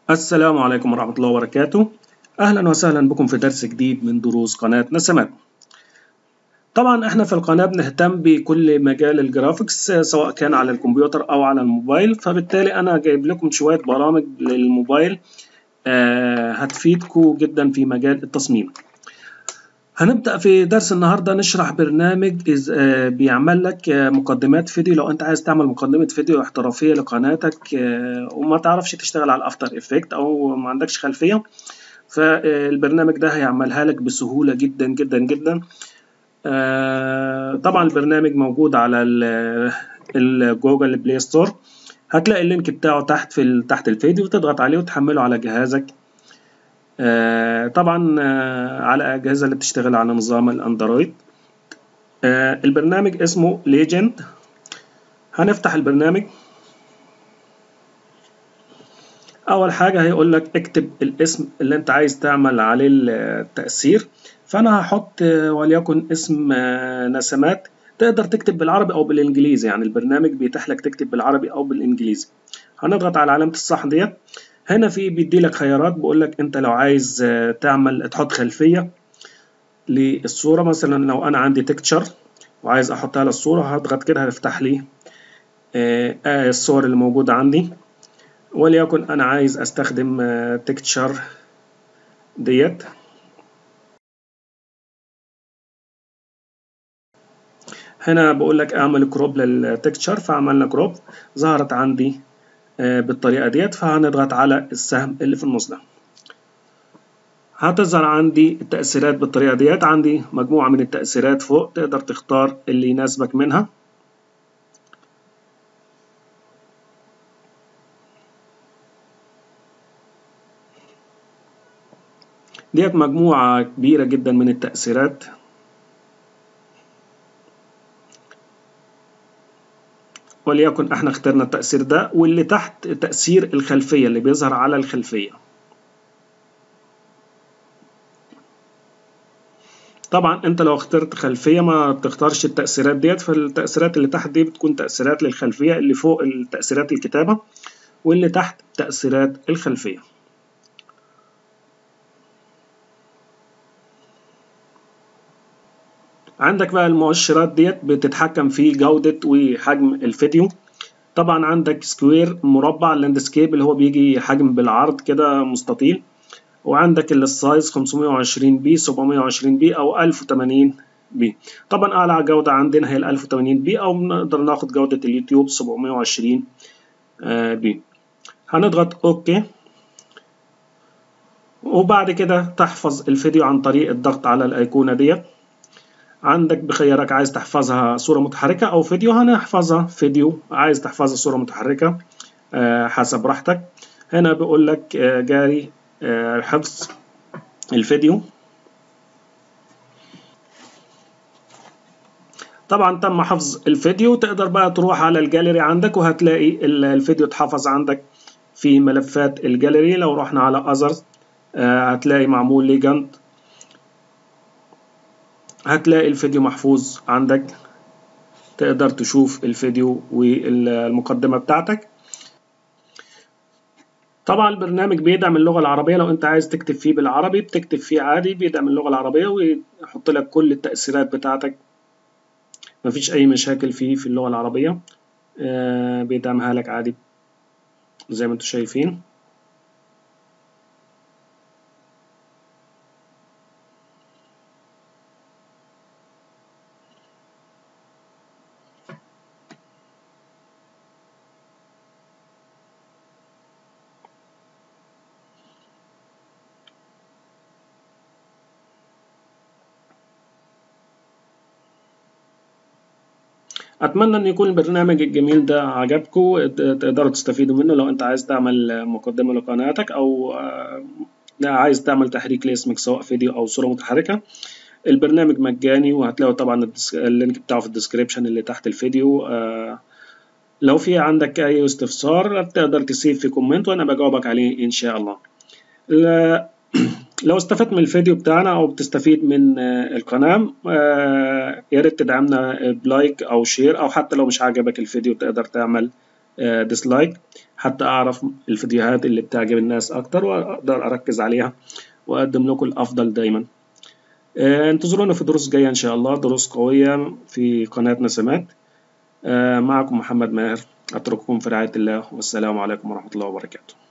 السلام عليكم ورحمة الله وبركاته أهلا وسهلا بكم في درس جديد من دروس قناة نسمات طبعا احنا في القناة بنهتم بكل مجال الجرافيكس سواء كان على الكمبيوتر أو على الموبايل فبالتالي أنا جايب لكم شوية برامج للموبايل آه هتفيدكم جدا في مجال التصميم هنبدأ في درس النهاردة نشرح برنامج آه بيعمل لك آه مقدمات فيديو لو أنت عايز تعمل مقدمة فيديو احترافية لقناتك آه وما تعرفش تشتغل على الأفتر إفكت أو ما عندكش خلفية فالبرنامج ده هيعملها لك بسهولة جدا جدا جدا طبعا البرنامج موجود على الجوجل بلاي ستور هتلاقي اللينك بتاعه تحت في تحت الفيديو تضغط عليه وتحمله على جهازك طبعا على الأجهزة اللي بتشتغل على نظام الأندرويد البرنامج اسمه ليجند هنفتح البرنامج أول حاجة هيقول لك اكتب الاسم اللي أنت عايز تعمل عليه التأثير فأنا هحط وليكن اسم نسمات تقدر تكتب بالعربي أو بالإنجليزي يعني البرنامج بيتيح لك تكتب بالعربي أو بالإنجليزي هنضغط على علامة الصح ديت هنا في بيدي لك خيارات بيقول لك أنت لو عايز تعمل تحط خلفية للصورة مثلا لو أنا عندي تكتشر وعايز أحطها للصورة هضغط كده هيفتح لي الصور اللي موجودة عندي وليكن أنا عايز أستخدم تكتشر ديت هنا بقول لك اعمل كروب للتكتشر فعملنا كروب ظهرت عندي بالطريقة ديت فهنضغط على السهم اللي في النص ده هتظهر عندي التأثيرات بالطريقة ديت عندي مجموعة من التأثيرات فوق تقدر تختار اللي يناسبك منها ديت مجموعة كبيرة جدا من التأثيرات وليكن احنا اخترنا التأثير ده واللي تحت تأثير الخلفية اللي بيظهر على الخلفية طبعا انت لو اخترت خلفية ما بتختارش التأثيرات ديت فالتأثيرات اللي تحت دي بتكون تأثيرات للخلفية اللي فوق التأثيرات الكتابة واللي تحت تأثيرات الخلفية عندك بقى المؤشرات ديت بتتحكم في جودة وحجم الفيديو طبعا عندك سكوير مربع لاندسكيب اللي هو بيجي حجم بالعرض كده مستطيل وعندك السايز 520 بي 720 بي او 1080 بي طبعا اعلى جودة عندنا هي ال 1080 بي او نقدر ناخد جودة اليوتيوب 720 بي هنضغط اوكي وبعد كده تحفظ الفيديو عن طريق الضغط على الايقونة ديت عندك بخيارك عايز تحفظها صورة متحركة أو فيديو هنحفظها فيديو عايز تحفظها صورة متحركة أه حسب راحتك هنا بيقول لك أه جاري أه حفظ الفيديو طبعا تم حفظ الفيديو تقدر بقى تروح على الجاليري عندك وهتلاقي الفيديو اتحفظ عندك في ملفات الجاليري لو رحنا على اذرز هتلاقي معمول ليجند هتلاقي الفيديو محفوظ عندك تقدر تشوف الفيديو والمقدمة بتاعتك طبعا البرنامج بيدعم اللغة العربية لو انت عايز تكتب فيه بالعربي بتكتب فيه عادي بيدعم اللغة العربية ويحط لك كل التأثيرات بتاعتك مفيش أي مشاكل فيه في اللغة العربية بيدعمها لك عادي زي ما انتم شايفين اتمنى ان يكون البرنامج الجميل ده عجبكم تقدروا تستفيدوا منه لو انت عايز تعمل مقدمه لقناتك او عايز تعمل تحريك لاسمك سواء فيديو او صوره متحركه البرنامج مجاني وهتلاقوا طبعا اللينك بتاعه في الديسكريبشن اللي تحت الفيديو لو في عندك اي استفسار تقدر تسيب في كومنت وانا بجاوبك عليه ان شاء الله لو استفدت من الفيديو بتاعنا او بتستفيد من القناة يا ريت تدعمنا بلايك او شير او حتى لو مش عجبك الفيديو تقدر تعمل ديسلايك حتى أعرف الفيديوهات اللي بتعجب الناس أكتر وأقدر أركز عليها وأقدم لكم الأفضل دايما انتظرونا في دروس جاية إن شاء الله دروس قوية في قناة نسمات معكم محمد ماهر أترككم في رعاية الله والسلام عليكم ورحمة الله وبركاته